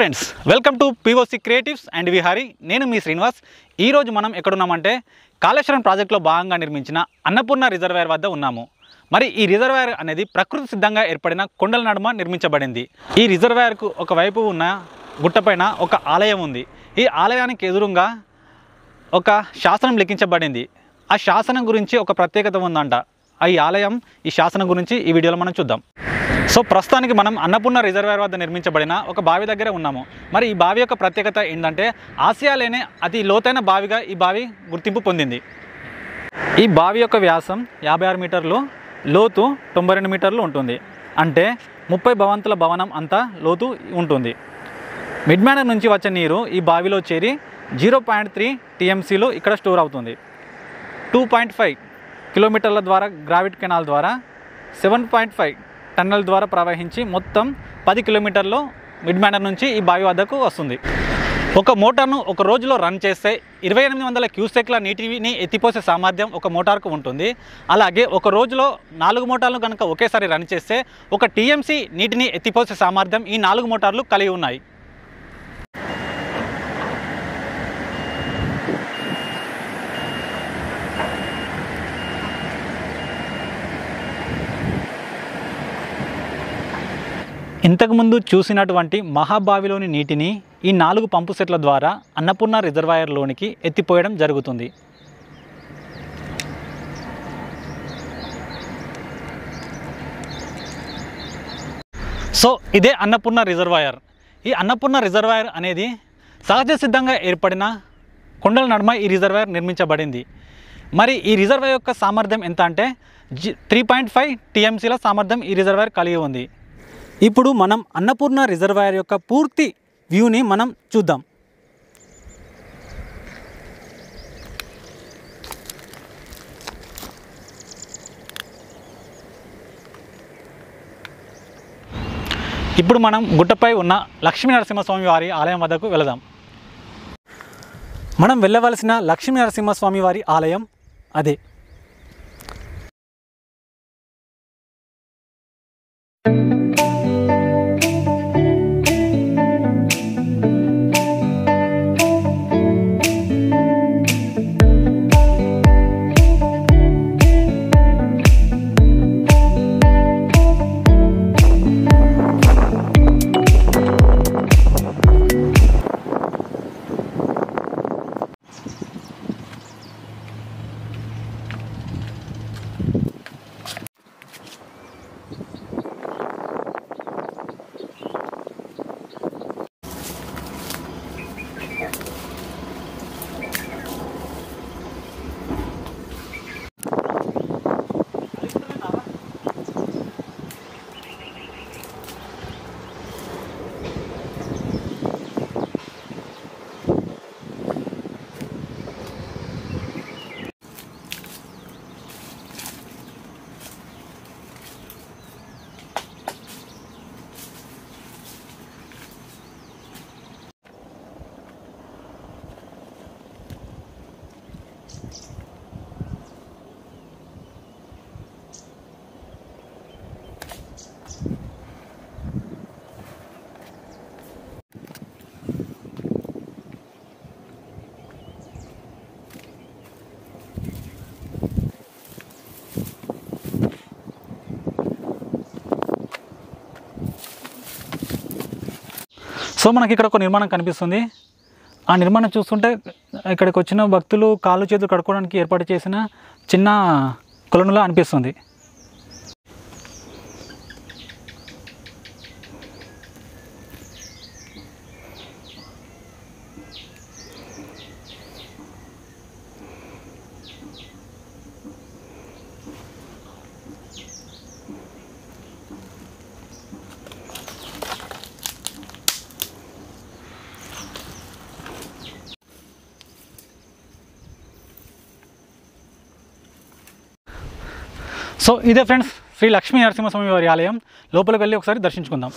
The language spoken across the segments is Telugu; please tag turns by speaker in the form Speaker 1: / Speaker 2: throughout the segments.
Speaker 1: friends welcome to POC creatives and Vihari నేను మీ శ్రీనివాస్ ఈరోజు మనం ఎక్కడున్నామంటే కాళేశ్వరం ప్రాజెక్టులో భాగంగా నిర్మించిన అన్నపూర్ణ రిజర్వాయర్ వద్ద ఉన్నాము మరి ఈ రిజర్వాయర్ అనేది ప్రకృతి సిద్ధంగా ఏర్పడిన కొండల నడుమ నిర్మించబడింది ఈ రిజర్వాయర్కు ఒకవైపు ఉన్న గుట్టపైన ఒక ఆలయం ఉంది ఈ ఆలయానికి ఎదురుగా ఒక శాసనం లిఖించబడింది ఆ శాసనం గురించి ఒక ప్రత్యేకత ఉందంట ఆ ఈ ఆలయం ఈ శాసనం గురించి ఈ వీడియోలో మనం చూద్దాం సో ప్రస్తుతానికి మనం అన్నపూర్ణ రిజర్వాయర్ వద్ద నిర్మించబడిన ఒక బావి దగ్గర ఉన్నాము మరి ఈ బావి యొక్క ప్రత్యేకత ఏంటంటే ఆసియాలోనే అతి లోతైన బావిగా ఈ బావి గుర్తింపు పొందింది ఈ బావి యొక్క వ్యాసం యాభై ఆరు మీటర్లు లోతు తొంభై రెండు మీటర్లు ఉంటుంది అంటే ముప్పై భవంతుల భవనం అంతా లోతు ఉంటుంది మిడ్ మ్యానర్ నుంచి వచ్చే నీరు ఈ బావిలో చేరి జీరో పాయింట్ త్రీ టీఎంసీలో ఇక్కడ స్టోర్ అవుతుంది టూ పాయింట్ ఫైవ్ కిలోమీటర్ల ద్వారా గ్రావిట్ కెనాల్ ద్వారా సెవెన్ పాయింట్ ఫైవ్ టన్నెల్ ద్వారా ప్రవహించి మొత్తం పది కిలోమీటర్లు మిడ్ మ్యానర్ నుంచి ఈ బావి వద్దకు వస్తుంది ఒక మోటార్ను ఒక రోజులో రన్ చేస్తే ఇరవై ఎనిమిది వందల క్యూసెక్ల నీటిని ఎత్తిపోసే సామర్థ్యం ఒక మోటార్కు ఉంటుంది అలాగే ఒక రోజులో నాలుగు మోటార్లు కనుక ఒకేసారి రన్ చేస్తే ఒక టీఎంసీ నీటిని ఎత్తిపోసే సామర్థ్యం ఈ నాలుగు మోటార్లు కలిగి ఉన్నాయి ఇంతకుముందు చూసినటువంటి మహాబావిలోని నీటిని ఈ నాలుగు పంపు సెట్ల ద్వారా అన్నపూర్ణ రిజర్వాయర్లోనికి ఎత్తిపోయడం జరుగుతుంది సో ఇదే అన్నపూర్ణ రిజర్వాయర్ ఈ అన్నపూర్ణ రిజర్వాయర్ అనేది సహజ సిద్ధంగా ఏర్పడిన కొండల నడుమ ఈ రిజర్వాయర్ నిర్మించబడింది మరి ఈ రిజర్వాయర్ యొక్క సామర్థ్యం ఎంత అంటే జి త్రీ పాయింట్ ఫైవ్ టీఎంసీల సామర్థ్యం ఈ రిజర్వాయర్ కలిగి ఉంది ఇప్పుడు మనం అన్నపూర్ణ రిజర్వాయర్ యొక్క పూర్తి వ్యూని మనం చూద్దాం ఇప్పుడు మనం గుట్టపై ఉన్న లక్ష్మీ నరసింహస్వామి వారి ఆలయం వద్దకు వెళదాం మనం వెళ్ళవలసిన లక్ష్మీ నరసింహస్వామి వారి ఆలయం అదే సో మనకి ఇక్కడ ఒక నిర్మాణం కనిపిస్తుంది ఆ నిర్మాణం చూస్తుంటే ఇక్కడికి వచ్చిన భక్తులు కాళ్ళు చేతులు కడుక్కోవడానికి ఏర్పాటు చేసిన చిన్న కొలనులా అనిపిస్తుంది సో ఇదే ఫ్రెండ్స్ శ్రీ లక్ష్మీ నరసింహస్వామి వారి ఆలయం లోపలికి వెళ్ళి ఒకసారి దర్శించుకుందాం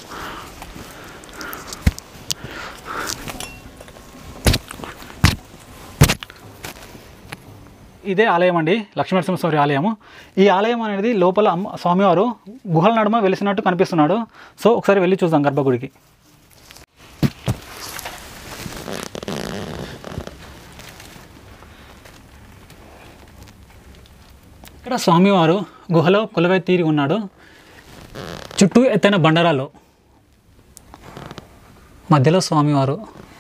Speaker 1: ఇదే ఆలయం అండి లక్ష్మీ నరసింహస్వామి ఆలయము ఈ ఆలయం అనేది లోపల అమ్మ స్వామివారు గుహల నడుమ వెలిసినట్టు కనిపిస్తున్నాడు సో ఒకసారి వెళ్ళి చూద్దాం గర్భగుడికి ఇక్కడ స్వామివారు గుహలో కొలువై తీరి ఉన్నాడు చుట్టూ ఎత్తైన బండరాలు మధ్యలో స్వామివారు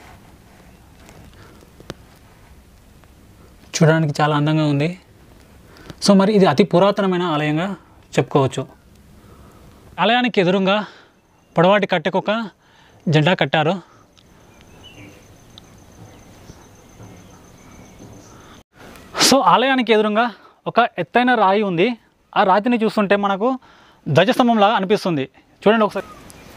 Speaker 1: చూడడానికి చాలా అందంగా ఉంది సో మరి ఇది అతి పురాతనమైన ఆలయంగా చెప్పుకోవచ్చు ఆలయానికి ఎదురుగా పొడవాటి కట్టెకొక జెండా కట్టారు సో ఆలయానికి ఎదురుగా ఒక ఎత్తైన రాయి ఉంది ఆ రాతిని చూస్తుంటే మనకు ధ్వజస్తంభంలాగా అనిపిస్తుంది చూడండి ఒకసారి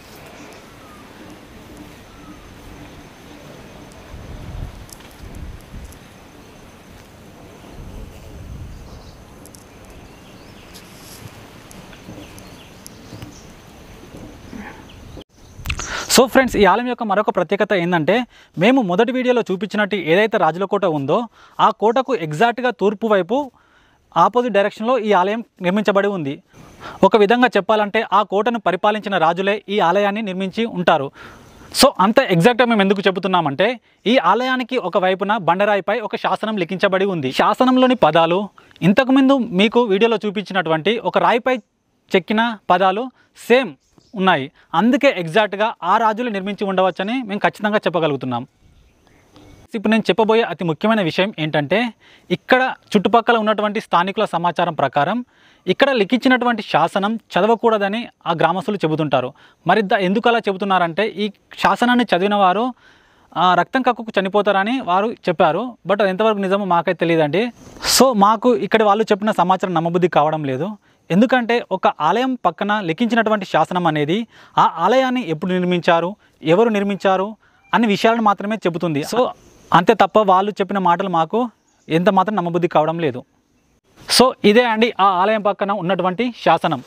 Speaker 1: సో ఫ్రెండ్స్ ఈ ఆలయం యొక్క మరొక ప్రత్యేకత ఏంటంటే మేము మొదటి వీడియోలో చూపించినట్టు ఏదైతే రాజుల కోట ఉందో ఆ కోటకు ఎగ్జాక్ట్గా తూర్పు వైపు ఆపోజిట్ డైరెక్షన్లో ఈ ఆలయం నిర్మించబడి ఉంది ఒక విధంగా చెప్పాలంటే ఆ కోటను పరిపాలించిన రాజులే ఈ ఆలయాన్ని నిర్మించి ఉంటారు సో అంత ఎగ్జాక్ట్గా మేము ఎందుకు చెబుతున్నామంటే ఈ ఆలయానికి ఒక వైపున బండరాయిపై ఒక శాసనం లిఖించబడి ఉంది శాసనంలోని పదాలు ఇంతకుముందు మీకు వీడియోలో చూపించినటువంటి ఒక రాయిపై చెక్కిన పదాలు సేమ్ ఉన్నాయి అందుకే ఎగ్జాక్ట్గా ఆ రాజులు నిర్మించి ఉండవచ్చని మేము ఖచ్చితంగా చెప్పగలుగుతున్నాం ఇప్పుడు నేను చెప్పబోయే అతి ముఖ్యమైన విషయం ఏంటంటే ఇక్కడ చుట్టుపక్కల ఉన్నటువంటి స్థానికుల సమాచారం ప్రకారం ఇక్కడ లిఖించినటువంటి శాసనం చదవకూడదని ఆ గ్రామస్తులు చెబుతుంటారు మరి ద- ఎందుకు అలా చెబుతున్నారంటే ఈ శాసనాన్ని చదివిన వారు ఆ, రక్తం కక్కుకు చనిపోతారని వారు చెప్పారు బట్ అది ఎంతవరకు నిజమో మాకైతే తెలియదండి సో మాకు ఇక్కడ వాళ్ళు చెప్పిన సమాచారం నమ్మబుద్ధి కావడం లేదు ఎందుకంటే ఒక ఆలయం పక్కన లిఖించినటువంటి శాసనం అనేది ఆ ఆలయాన్ని ఎప్పుడు నిర్మించారు ఎవరు నిర్మించారు అనే విషయాలను మాత్రమే చెబుతుంది సో అంతే తప్ప వాళ్ళు చెప్పిన మాటలు మాకు ఎంత మాత్రం నమ్మబుద్ధి కావడం లేదు సో ఇదే అండి ఆ ఆలయం పక్కన ఉన్నటువంటి శాసనం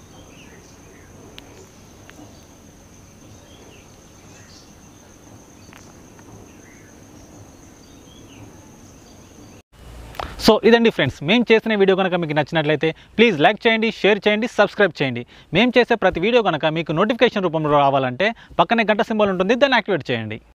Speaker 1: సో ఇదండి ఫ్రెండ్స్ మేము చేసిన వీడియో కనుక మీకు నచ్చినట్లయితే ప్లీజ్ లైక్ చేయండి షేర్ చేయండి సబ్స్క్రైబ్ చేయండి మేము చేసే ప్రతి వీడియో కనుక మీకు నోటిఫికేషన్ రూపంలో రావాలంటే పక్కనే గంట సింబల్ ఉంటుంది దాన్ని యాక్టివేట్ చేయండి